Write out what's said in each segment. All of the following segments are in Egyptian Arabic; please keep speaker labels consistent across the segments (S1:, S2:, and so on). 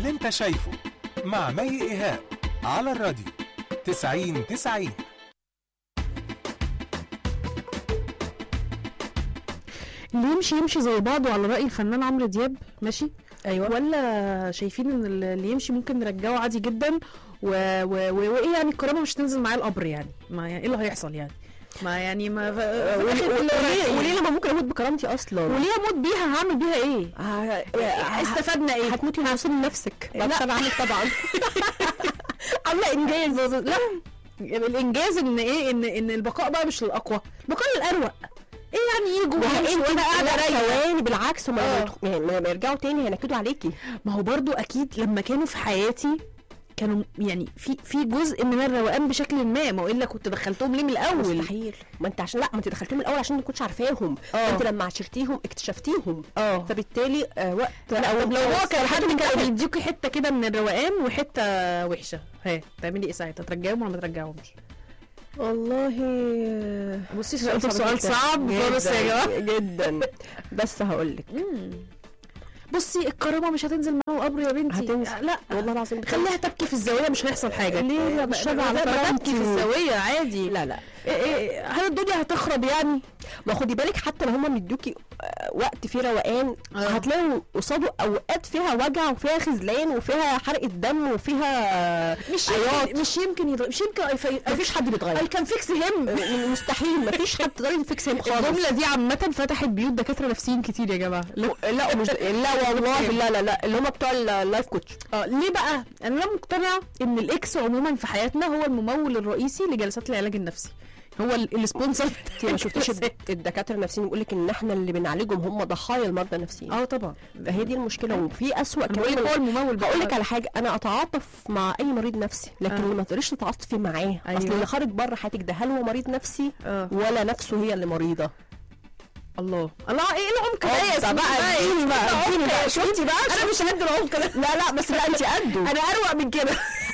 S1: اللي انت شايفه مع مي ايهاب على الراديو 90 90
S2: اللي يمشي يمشي زي بعضه على رأي الفنان عمرو دياب ماشي
S3: ايوه
S2: ولا شايفين ان اللي يمشي ممكن نرجعه عادي جدا و... و... و... وايه يعني الكرامه مش تنزل معاه القبر يعني ما يعني ايه اللي هيحصل يعني ما يعني ما ف... في الآخر كل
S3: وليه وليه
S2: وليه
S3: لما ممكن اموت بكرامتي اصلا
S2: وليه اموت بيها هعمل بيها ايه
S3: آه،
S2: استفدنا ايه
S3: هتموتي وصول لنفسك
S2: لا.
S3: بعد عنك طبعا عامله انجاز
S2: لا الانجاز ان ايه ان ان البقاء بقى مش للاقوى البقاء للاروق ايه يعني يجوا ويمشوا وانا قاعده رايقه
S3: ثواني بالعكس هم
S2: آه.
S3: لما يدخ- يعني لما يرجعوا تاني هينكدوا عليكي
S2: ما هو برضو اكيد لما كانوا في حياتي كانوا يعني في في جزء من الروقان بشكل ما ما الا كنت دخلتهم ليه من الاول
S3: مستحيل ما انت عشان لا ما انت دخلتيهم الاول عشان ما كنتش عارفاهم
S2: اه.
S3: انت لما عشرتيهم اكتشفتيهم
S2: اه
S3: فبالتالي آه وقت
S2: لا
S3: او
S2: طب لو هو كان حد كان
S3: كان
S2: بيديكي حته كده من الروقان وحته وحشه ها تعملي ايه ساعتها ترجعهم ولا ما ترجعهمش
S3: والله
S2: بصي سألتك سؤال صعب خالص يا جماعه
S3: جدا بس هقول لك
S2: بصي الكرامه مش هتنزل معاه قبر يا بنتي
S3: هتنزل.
S2: لا
S3: والله العظيم
S2: خليها تبكي في الزاويه مش هيحصل حاجه
S3: ليه يا
S2: ما-
S3: بشرى
S2: ما-
S3: على
S2: ما
S3: كرامتي
S2: تبكي في
S3: و-
S2: الزاويه عادي
S3: لا لا
S2: إيه إيه هل الدنيا هتخرب يعني
S3: ما خدي بالك حتى لو هما مدوكي آه، وقت فيه روقان
S2: آه.
S3: هتلاقوا قصاده اوقات فيها وجع وفيها خذلان وفيها حرقه دم وفيها
S2: مش
S3: عياط
S2: يمكن مش يمكن يضرب مش يمكن
S3: مفيش حد بيتغير
S2: اي كان فيكس هيم
S3: م- مستحيل مفيش حد تقدري تفكس هيم خالص
S2: الجمله دي عامه فتحت بيوت دكاتره نفسيين كتير يا جماعه لا
S3: لا مش لا والله لا لا لا اللي هم بتوع اللايف كوتش
S2: اه ليه بقى انا مقتنعه ان الاكس عموما في حياتنا هو الممول الرئيسي لجلسات العلاج النفسي هو ال- السبونسر
S3: انت ما شفتيش الد- الدكاتره النفسيين يقول لك ان احنا اللي بنعالجهم هم ضحايا المرضى النفسيين
S2: اه طبعا
S3: هي دي المشكله وفي اسوء
S2: انا بقول
S3: كمان
S2: لك هو
S3: من-
S2: الممول
S3: هقول لك على حاجه انا اتعاطف مع اي مريض نفسي لكن
S2: آه.
S3: اللي ما تقدريش تتعاطفي معاه
S2: أيوة.
S3: اصل اللي خارج بره حياتك ده هل هو مريض نفسي
S2: اه
S3: ولا نفسه هي اللي مريضه
S2: الله الله ايه العمق ده يا
S3: ده
S2: سيدي
S3: بقى
S2: إيه
S3: اديني بقى
S2: العمق
S3: اديني
S2: ده؟
S3: بقى شفتي بقى
S2: انا مش قد العمق ده
S3: لا لا بس لا انت قده
S2: انا اروق من كده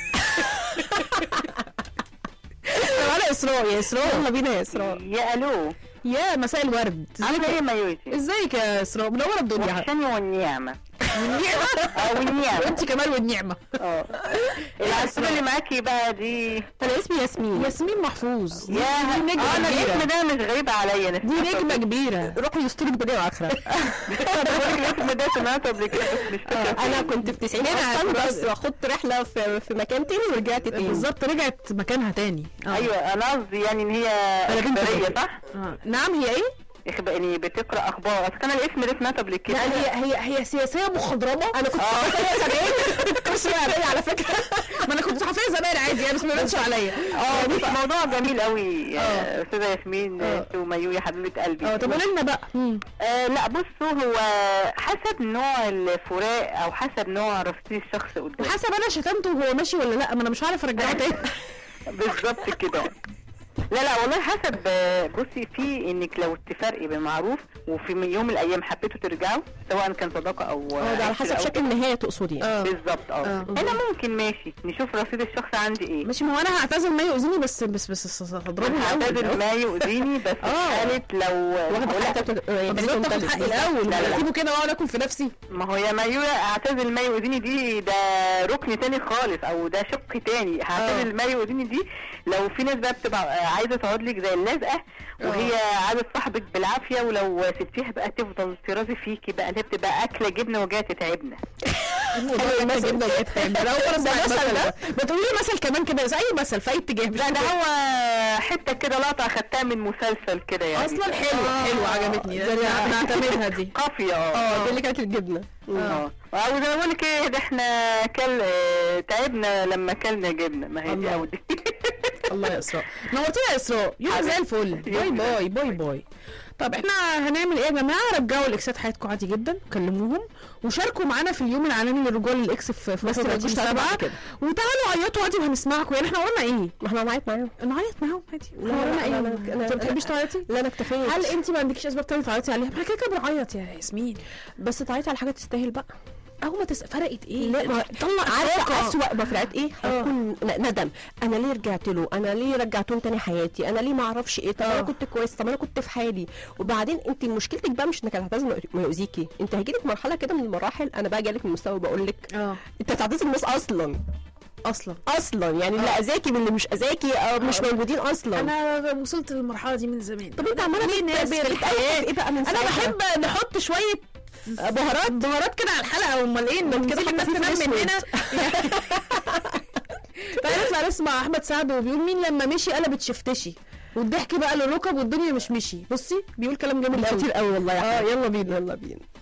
S2: طب انا اسراء يا اسراء
S3: يلا بينا يا اسراء
S4: يا الو
S2: يا مساء الورد
S4: عامله ايه
S2: ازيك
S4: ما يوسف
S2: ازيك يا اسراء منوره الدنيا
S4: وحشاني والنعمه
S2: والنعمه
S4: اه والنعمه
S2: وانت كمان والنعمه
S4: اه العسولة اللي معاكي بقى دي
S3: انا اسمي ياسمين
S2: ياسمين محفوظ
S4: يا
S2: دي نجمه
S4: اه انا الاسم
S2: كبيره
S4: ده مش غريب عليا انا
S2: دي نجمه كبيره
S3: روحي يسترك دنيا واخره
S4: الاسم ده سمعته قبل كده بس مش فاكره
S3: انا كنت في 90
S2: هنا
S3: اصلا
S2: بس-
S3: بس خدت رحله في في مكان تاني ورجعت تاني
S2: بالظبط رجعت مكانها تاني آه.
S4: ايوه انا قصدي يعني ان هي
S2: أنا بنت
S4: اخباريه
S2: كده.
S4: صح؟
S2: آه. نعم هي ايه؟
S4: إخب- يعني بتقرا اخبار اصل كان الاسم ده سمعته قبل كده
S2: لا هي هي هي سياسيه مخضرمه
S3: انا كنت
S4: اه.
S3: صحفيه زمان كنت صحفيه على فكره
S2: ما انا كنت صحفيه زمان عادي يعني بس ما بانش عليا
S4: اه دي موضوع جميل قوي يا
S2: اه.
S4: استاذه ياسمين
S2: اه.
S4: انت وميو يا حبيبه قلبي
S2: اه طب قولي لنا بقى مم.
S4: آه لا بصوا هو حسب نوع الفراق او حسب نوع رصيد الشخص قدامك
S2: وحسب انا شتمته وهو ماشي ولا لا ما انا مش عارف ارجعه تاني
S4: بالظبط كده لا لا والله حسب آه، بصي في انك لو تفرقي بمعروف وفي من يوم من الايام حبيتوا ترجعوا سواء كان صداقه او
S3: اه ده على
S4: عشرة
S3: حسب
S4: أو
S3: شكل
S4: كده.
S3: النهايه تقصدي يعني
S2: اه
S4: بالظبط اه
S2: اه.
S4: انا ممكن ماشي نشوف رصيد الشخص عندي ايه
S2: ماشي ما هو انا هعتذر ما يؤذيني بس بس بس بس هضربه
S4: هعتذر
S2: الاول
S4: ما يؤذيني بس في
S2: اه.
S4: حاله لو
S3: واخد
S4: هقول لك-
S3: حقك يعني
S2: بالظبط تاخد حقي الاول
S4: لا، لا، لا.
S2: اسيبه كده واقعد اكل في نفسي
S4: ما هو يا مايوة اعتزل ما يؤذيني دي ده ركن تاني خالص او ده شق تاني هعتزل ما يؤذيني دي لو في ناس بقى بتبقى عايزه تقعد لك زي اللزقه وهي عايزه تصاحبك بالعافيه ولو سبتيها بقى تفضل ترازي فيكي بقى اللي هي بتبقى اكله جبنه وجايه تتعبنا
S2: حلو المثل جدا جدا انا اول مره اسمع المثل ده ما تقولي لي مثل كمان كده زي اي مثل في اي اتجاه مش
S4: لا ده
S2: فاكرة.
S4: هو حته كده لقطه اخدتها من مسلسل كده يعني
S2: اصلا حلوه
S3: آه.
S2: حلوه عجبتني
S3: ده أنا-
S2: نعتمدها دي
S4: قافيه
S3: اه
S4: اه
S3: دي اللي كانت الجبنه
S4: اه او زي ما بقول لك ايه ده احنا كل آه، تعبنا لما كلنا جبنه ما هي دي
S2: الله.
S4: او دي
S2: الله يا اسراء نورتينا يا اسراء يوم
S4: حبيبتي.
S2: زي الفل باي
S4: يوم
S2: باي باي باي طب احنا هنعمل ايه يا جماعه رجعوا الاكسات حياتكم عادي جدا كلموهم وشاركوا معانا في اليوم العالمي للرجوع للاكس في في
S3: بس
S2: مصر
S3: ما تجوش
S2: 30
S3: تعملوا
S2: سبعة
S3: كده.
S2: وتعالوا عيطوا عادي وهنسمعكم يعني احنا قلنا ايه؟
S3: ما احنا نعيط معاهم
S2: نعيط معاهم عادي
S3: لا،
S2: احنا قلنا
S3: لا،
S2: ايه؟
S3: لا، لا،
S2: انت ما
S3: لا.
S2: بتحبيش تعيطي؟
S3: لا انا اكتفيت
S2: هل انت ما عندكيش اسباب تانية تعيطي عليها؟ ما احنا كده كده بنعيط يا ياسمين
S3: بس تعيطي على حاجه تستاهل بقى
S2: اول ما تس... فرقت ايه
S3: لا ما طلع عارفه
S2: طاقة.
S3: اسوأ مفرقات ايه هيكون ن- ندم انا ليه رجعت له انا ليه رجعتهم تاني حياتي انا ليه ما اعرفش ايه طب
S2: آه.
S3: انا كنت كويس طب انا كنت في حالي وبعدين انت مشكلتك بقى مش انك هتعتذر ما- ما يؤذيكي انت هيجيلك مرحله كده من المراحل انا بقى جالك من المستوى بقول لك
S2: اه
S3: انت هتعتذر الناس اصلا
S2: اصلا
S3: اصلا يعني اللي اذاكي من اللي مش اذاكي او مش موجودين اصلا
S2: انا وصلت للمرحله دي من زمان
S3: طب انت عماله
S2: ليه ناس
S3: تتبع-
S2: في الحياه
S3: ايه بقى من
S2: انا
S3: ساعتها؟
S2: بحب نحط شويه بهارات بهارات كده على الحلقه امال ايه
S3: كده
S2: كده
S3: حتى
S2: الناس
S3: في
S2: تنام
S3: فلوس
S2: مننا تعالى نطلع نسمع احمد سعد وبيقول مين لما مشي قلبت شفتشي والضحك بقى للركب والدنيا مش مشي بصي بيقول كلام جامد قوي
S3: كتير قوي والله يا
S2: اه
S3: أحمد.
S2: يلا بينا
S3: يلا بينا